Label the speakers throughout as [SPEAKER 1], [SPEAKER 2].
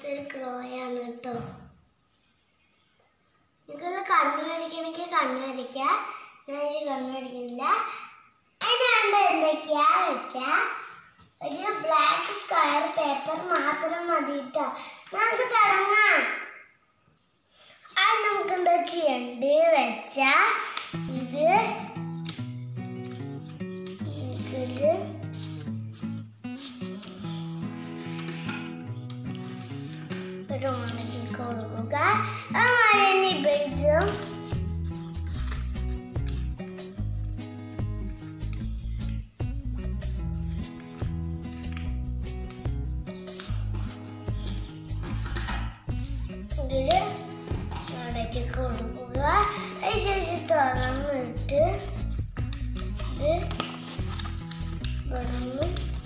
[SPEAKER 1] പോലത്തെ ഒരു ക്രോയാണ് കേട്ടോ നിങ്ങൾക്ക് കണ്ണു വരയ്ക്കണമെങ്കിൽ കണ്ണു വരയ്ക്കാം ഞാനൊരു കണ്ണു വരയ്ക്കുന്നില്ല അതിനാണ്ട് എന്തൊക്കെയാ വെച്ചാ ഒരു ബ്ലാക്ക് സ്ക്വയർ പേപ്പർ മാത്രം മതി കേട്ടോ നമുക്ക് തുടങ്ങാം അത് നമുക്ക് എന്താ ചെയ്യണ്ടേ വെച്ചാ ഇത് ഇതില് ഒരു ഉണക്കി കൊടുക്കുക ആ മഴ പെയ്തും ഇതില് മടക്കി കൊടുക്കുക അതിനുശേഷം തുറന്നിട്ട് ഇത് തുറന്ന്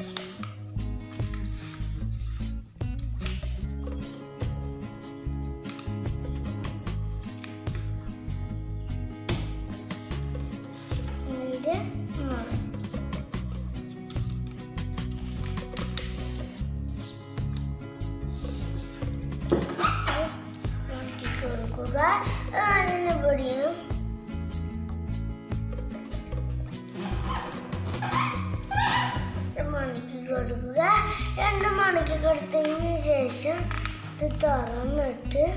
[SPEAKER 1] ഇത് മടക്കി മാറ്റി കൊടുക്കുക അതിന് പൊടിയും മണിക്ക് കൊടുക്കുക രണ്ട് മണിക്ക് കൊടുത്തതിന് ശേഷം ഇത് തുറന്നിട്ട്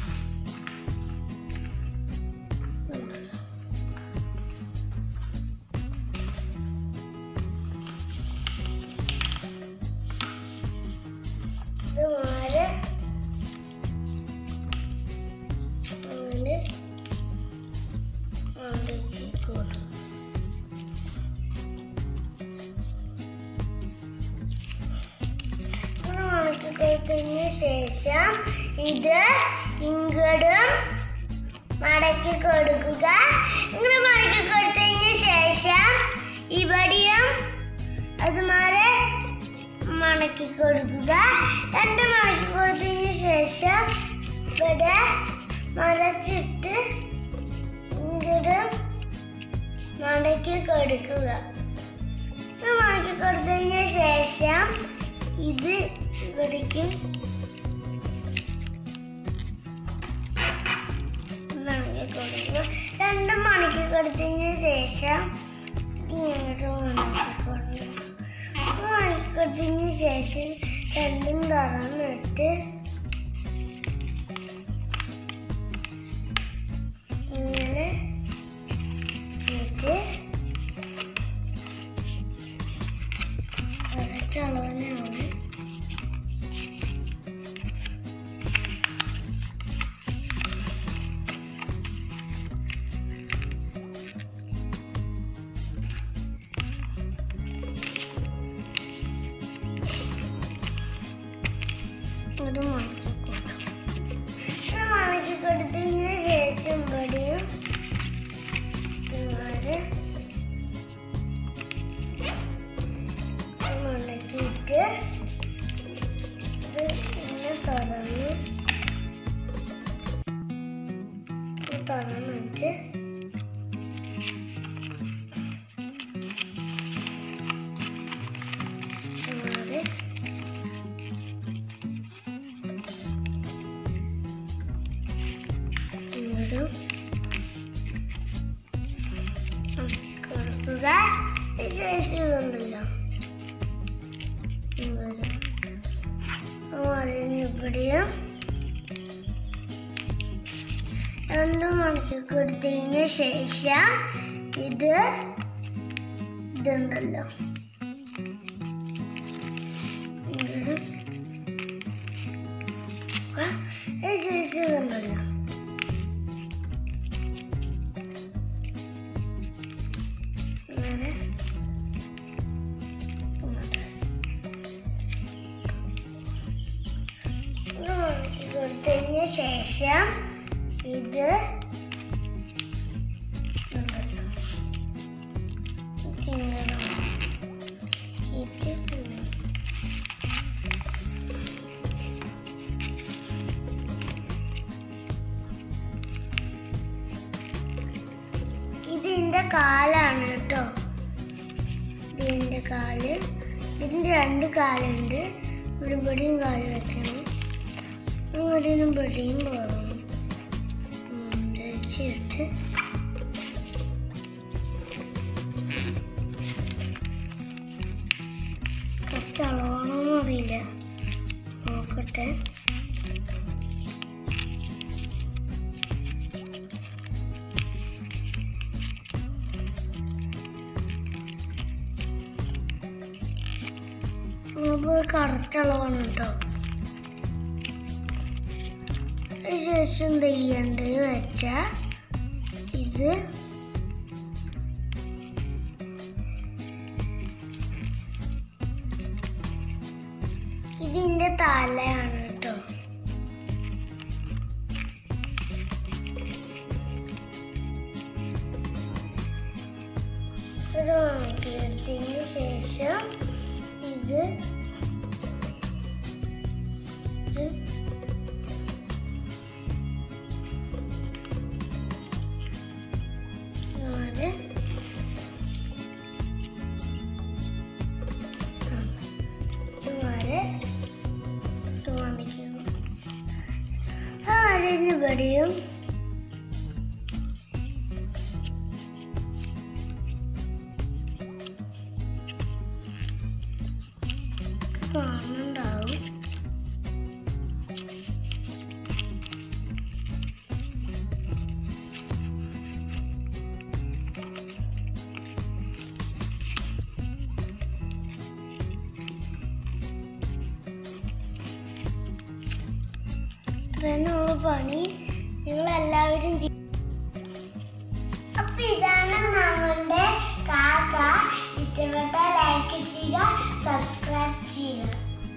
[SPEAKER 1] ഇത് മാറി അങ്ങനെ മടക്കി കൊടുക്കും ഇങ്ങനെ മടക്കി കൊടുത്തതിന് ശേഷം ഇത് ഇങ്ങോട്ടും മടക്കി കൊടുക്കുക ഇങ്ങനെ മടക്കി കൊടുത്തതിന് ശേഷം ഇവിടെയും അതുമാരെ മടക്കി കൊടുക്കുക രണ്ട് മടക്കി കൊടുത്തതിന് ശേഷം ഇവിടെ മറച്ചിട്ട് ഇങ്ങോട്ട് മടക്കി കൊടുക്കുക ഇത് മടക്കി കൊടുത്തതിന് ശേഷം ഇത് ഇവിടേക്കും മടക്കി കൊടുക്കുക രണ്ട് മടക്കി കൊടുത്തതിന് ശേഷം ഇത് ഇങ്ങോട്ട് മടക്കി കൊടുക്കുക മടക്കി കൊടുത്തതിന് ശേഷം രണ്ടും തുറന്നിട്ട് ഇങ്ങനെ ചെയ്ത് കറക്റ്റ് അളവിനാണ് ഇത് മടക്കി കൊടുക്കും ഇത് മടക്കി കൊടുത്തതിന് ശേഷം ഇവിടെയും ഇതുപോലെ മടക്കിയിട്ട് ഇത് ഇങ്ങനെ തുറന്ന് ഇത് തുറന്നിട്ട് ഇതുപോലെ ഇങ്ങോട്ടും കൊടുക്കുക ശേഷം ഇതുണ്ടല്ലോ ഇങ്ങോട്ട് ഇവിടെയും രണ്ട് മണിക്ക് കൊടുത്തതിന് ശേഷം ഇത് ഇതുണ്ടല്ലോ ഇങ്ങോട്ട് ശേഷം ഇതുണ്ടല്ലോ ഇങ്ങനെ ഇങ്ങോട്ട്. ഇത് മടക്കി കൊടുത്തതിന് ശേഷം ഇത് ഉണ്ടല്ലോ. ഇങ്ങനെ ഇത് ഇതിന്റെ കാലാണ് കേട്ടോ ഇതിന്റെ കാല് ഇതിന്റെ രണ്ട് കാലുണ്ട് ഇവിടെ ഇവിടെയും കാല് വെക്കണം അതിനും വെടിയും പോകുന്നു വെച്ചിട്ട് കുറച്ച് അളവാണോന്ന് അറിയില്ല നോക്കട്ടെ നമുക്ക് കറക്റ്റ് അളവാണ് കേട്ടോ അതിനുശേഷം എന്ത് ചെയ്യണ്ടത് വെച്ചാൽ ഇത് ഇതിന്റെ തലയാണ് കേട്ടോ ഒരു ഉണക്കിയെടുത്തതിന് ശേഷം ഇത് ഇത് ഇതുപോലെ ഇതുപോലെ കാണിക്കുന്നു അതിന് ഇവിടെയും കാണുന്നുണ്ടാവും ഇത്രയുള്ള പണി നിങ്ങൾ എല്ലാവരും അപ്പൊ ഇതാണ് നമ്മളുടെ കാക്ക ഇഷ്ടപ്പെട്ട ലൈക്ക് ചെയ്യുക സബ്സ്ക്രൈബ് ചെയ്യുക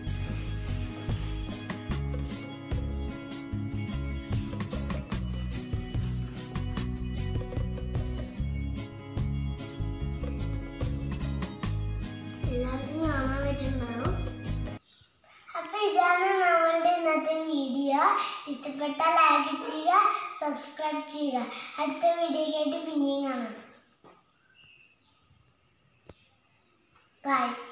[SPEAKER 1] എല്ലാവർക്കും കാണാൻ പറ്റുന്നുണ്ടാവും അപ്പൊ ഇതാണ് നമ്മളുടെ ഇന്നത്തെ വീഡിയോ ഇഷ്ടപ്പെട്ടാൽ ലൈക്ക് ചെയ്യുക സബ്സ്ക്രൈബ് ചെയ്യുക അടുത്ത വീഡിയോയ്ക്കായിട്ട് പിന്നെയും കാണാം ബൈ